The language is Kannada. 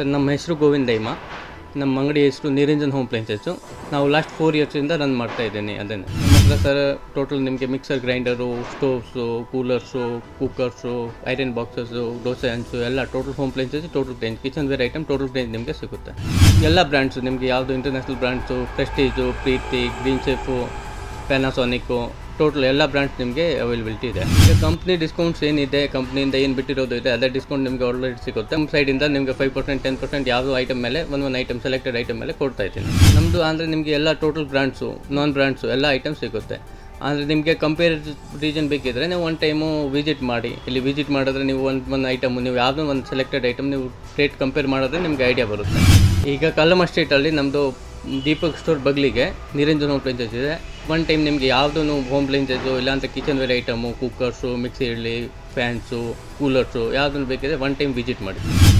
ಸರ್ ನಮ್ಮ ಹೆಸರು ಗೋವಿಂದ ದೈಮ ನಮ್ಮ ಅಂಗಡಿ ಹೆಸರು ನಿರಂಜನ್ ಹೋಮ್ ಅಪ್ಲೈನ್ಸಸ್ಸು ನಾವು ಲಾಸ್ಟ್ ಫೋರ್ ಇಯರ್ಸಿಂದ ರನ್ ಮಾಡ್ತಾ ಇದ್ದೀನಿ ಅದನ್ನು ನಮ್ಮ ಹತ್ರ ಸರ್ ಟೋಟಲ್ ನಿಮಗೆ mixer grinder stoves coolers cookers iron boxes dosa ಹಂಚು ಎಲ್ಲ total home appliances total range kitchenware item total range ನಿಮಗೆ ಸಿಗುತ್ತೆ ಎಲ್ಲ ಬ್ರ್ಯಾಂಡ್ಸು ನಿಮಗೆ ಯಾವುದು international brands Prestige Preethi Green Chef Panasonic total ಎಲ್ಲ ಬ್ರ್ಯಾಂಡ್ಸ್ ನಿಮಗೆ ಅವೈಲಬಿಲಿಟಿ ಇದೆ ಈಗ ಕಂಪ್ನಿ ಡಿಸ್ಕೌಂಟ್ಸ್ ಏನಿದೆ ಕಂಪ್ನಿಯಿಂದ ಏನು ಬಿಟ್ಟಿರೋದು ಇದೆ ಅದೇ ಡಿಸ್ಕೌಂಟ್ ನಿಮಗೆ ಆಲ್ರೆಡಿ ಸಿಗುತ್ತೆ ನಮ್ಮ ಸೈಡಿಂದ ನಿಮಗೆ ಫೈವ್ ಪರ್ಸೆಂಟ್ ಟೆನ್ ಪರ್ಸೆಂಟ್ ಯಾವುದೋ ಐಟಮ್ ಮೇಲೆ ಒಂದು ಒಂದು ಐಟಮ್ ಸೆಲೆಕ್ಟೆಡ್ ಐಟಮ್ ಮೇಲೆ ಕೊಡ್ತಾ ಇದ್ದೀನಿ ನಮ್ಮದು ಅಂದರೆ ನಿಮಗೆ ಎಲ್ಲ ಟೋಟಲ್ ಬ್ರ್ಯಾಂಡ್ಸು ನಾನ್ ಬ್ರ್ಯಾಂಡ್ಸು ಎಲ್ಲ ಐಟಮ್ ಸಿಗುತ್ತೆ ಅಂದರೆ ನಿಮಗೆ ಕಂಪೇರ್ ರೀಸನ್ ಬೇಕಿದ್ರೆ ನೀವು ಒನ್ ಟೈಮು ವಿಸಿಟ್ ಮಾಡಿ ಇಲ್ಲಿ ವಿಸಿಟ್ ಮಾಡಿದ್ರೆ ನೀವು ಒಂದು ಒಂದು ಐಟಮ್ ನೀವು ಯಾವುದೋ ಒಂದು ಸೆಲೆಕ್ಟೆಡ್ ಐಟಮ್ ನೀವು ರೇಟ್ ಕಂಪೇರ್ ಮಾಡಿದ್ರೆ ನಿಮಗೆ ಐಡಿಯಾ ಬರುತ್ತೆ ಈಗ ಕಲ್ಲಮ್ಮ ಸ್ಟ್ರೀಟಲ್ಲಿ ನಮ್ಮದು ದೀಪಕ್ ಸ್ಟೋರ್ ಬಗ್ಲಿಗೆ ನಿರಂಜನ್ ಹೋಮ್ ಅಪ್ಲೈನ್ಸಸ್ ಇದೆ ಒನ್ ಟೈಮ್ ನಿಮಗೆ ಯಾವುದೂ ಹೋಮ್ ಅಪ್ಲೈನ್ಸಸ್ಸು ಇಲ್ಲಾಂತ kitchenware item cookers mixie ಇರಲಿ ಫ್ಯಾನ್ಸು ಕೂಲರ್ಸು ಯಾವುದನ್ನು ಬೇಕಿದ್ರೆ ಒನ್ ಟೈಮ್ ವಿಸಿಟ್ ಮಾಡಿ